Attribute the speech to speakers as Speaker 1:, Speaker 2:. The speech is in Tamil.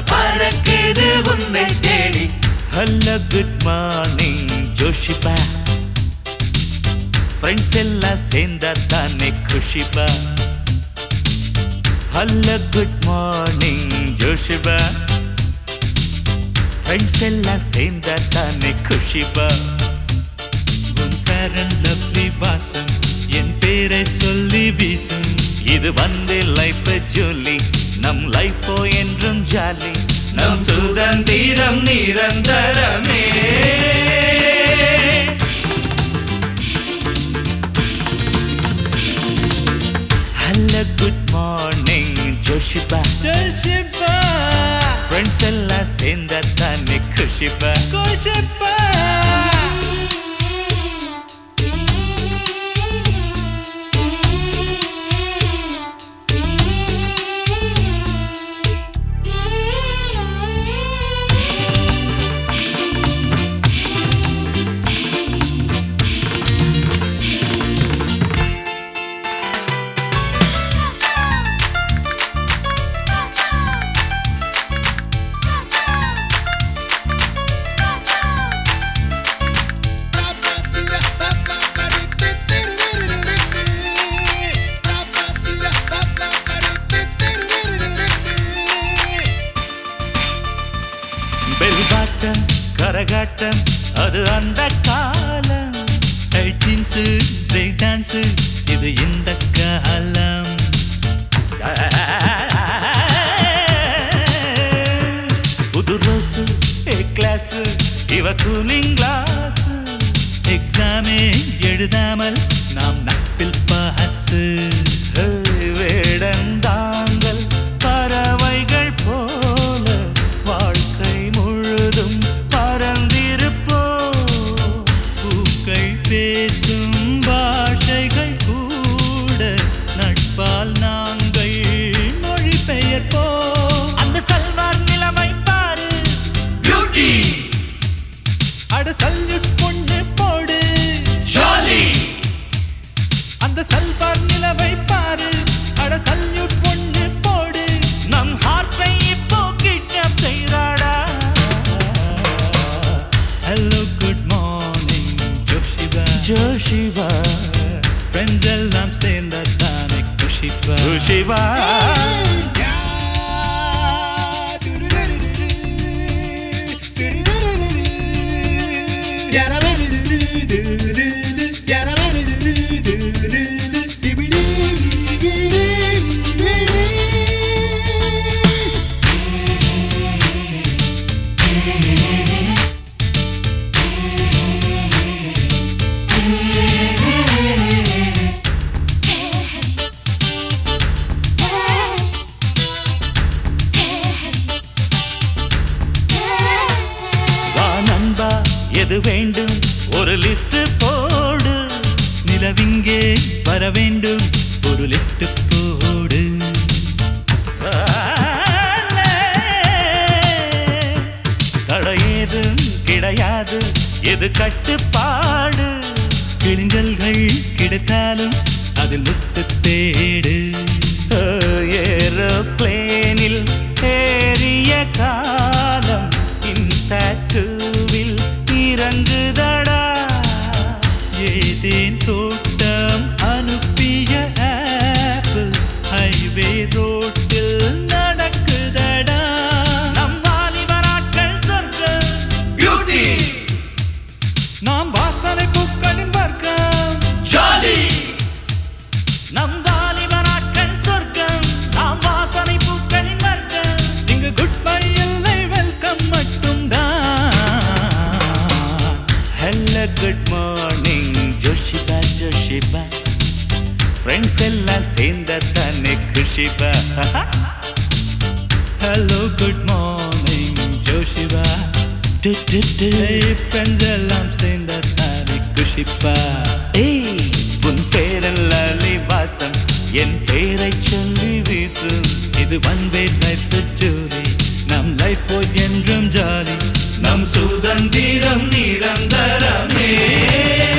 Speaker 1: காற்று பறக்குது உன்னை தேடி
Speaker 2: ஹலோ குட் மார்னிங் ஜோஷிபா ஃப்ரெண்ட்ஸ் எல்லாம் சேர்ந்தா தானே குஷிபா ஹலோ குட் மார்னிங் ஜோஷிபா ஃப்ரெண்ட்ஸ் எல்லாம் சேர்ந்தா தானே குஷிபா உன் பேரன் லவ்லி வாசம் என் பேரை சொல்லி வீசும் இது வந்து லைஃப் ஜோலி நம் லைஃபோ என்றும் ஜாலி
Speaker 1: நம் சுதந்திரம் நிரந்தரமே
Speaker 2: ஹலோ குட் மார்னிங் ஜோஷிபா
Speaker 1: ஜோஷிபா
Speaker 2: ஃப்ரெண்ட்ஸ் எல்லாம் சேர்ந்தா தானே குஷிபா
Speaker 1: கோஷிபா
Speaker 2: பெல்பாட்டம் கரகாட்டம் அது அந்த காலம் எயிட்டீன்ஸ் பிரேக் டான்ஸ் இது இந்த காலம் புது ரோஸு ஏ கிளாஸ் இவ கூலிங் கிளாஸ் எக்ஸாமே எழுதாமல் நாம் நட்பில் பாசு வேடந்தாங்கள் பறவைகள் போல வாழ்க்கை முழுதும் பறந்திருப்போம் பூக்கள் பேசும் பாஷைகள் கூட நட்பால் நாங்கள் மொழிபெயர்ப்போம் அந்த சல்வார் நிலைமை பாரு
Speaker 1: பியூட்டி
Speaker 2: அட சல்யூட் பொண்ணு போடு
Speaker 1: ஜாலி
Speaker 2: அந்த சல்வார் நிலவை பாரு அட சல்யூட் பொண்ணு போடு நம் ஹார்ட்டை இப்போ கிட்னாப் செய்றாடா ஹலோ குட் மார்னிங் ஜோஷிபா ஜோஷிபா ஃப்ரெண்ட்ஸ் எல்லாம் சேர்ந்த தானே குஷிபா குஷிபா வா நண்பா எது வேண்டும் ஒரு லிஸ்ட் போடு நிலவிங்கே வர வேண்டும் ஒரு லிஸ்ட் போடு தடை ஏதும் கிடையாது எது கட்டுப்பாடு கிழிஞ்சல்கள் கிடைத்தாலும் அதில் முத்து தேடு ஏரோப்ளேனில் ஏறிய காலம் இன்சாட்டுவில் இறங்குதடா ஏதேன் தோட்டம் அனுப்பிய ஆப்பிள் ஹைவே ரோட்டில் நடக்குதடா நம் வாலிப நாட்கள் சொர்க்கம்
Speaker 1: பியூட்டி
Speaker 2: நாம் வாசனை பூக்களின் வர்க்கம்
Speaker 1: ஜாலி
Speaker 2: நம் வாலிப நாட்கள் சொர்க்கம் நாம் வாசனை பூக்களின் வர்க்கம் இங்கு குட் பை இல்லை வெல்கம் மட்டும்தான் ஹலோ குட் மார்னிங் ஜோஷிபா ஜோஷிபா ஃப்ரெண்ட்ஸ் எல்லாம் சேர்ந்த தானே குஷிபா ஹலோ குட் மார்னிங் ஜோஷிபா ஃப்ரெண்ட்ஸ் எல்லாம் சேர்ந்த தானே குஷிப்பா ஏய் உன் பேரல்ல வாசம் என் பேரை சொல்லி வீசும் இது வந்தே லைஃப் ஜோலி நம் லைஃப் என்றும் ஜாலி
Speaker 1: நம் சுதந்திரம் நிரந்தரமே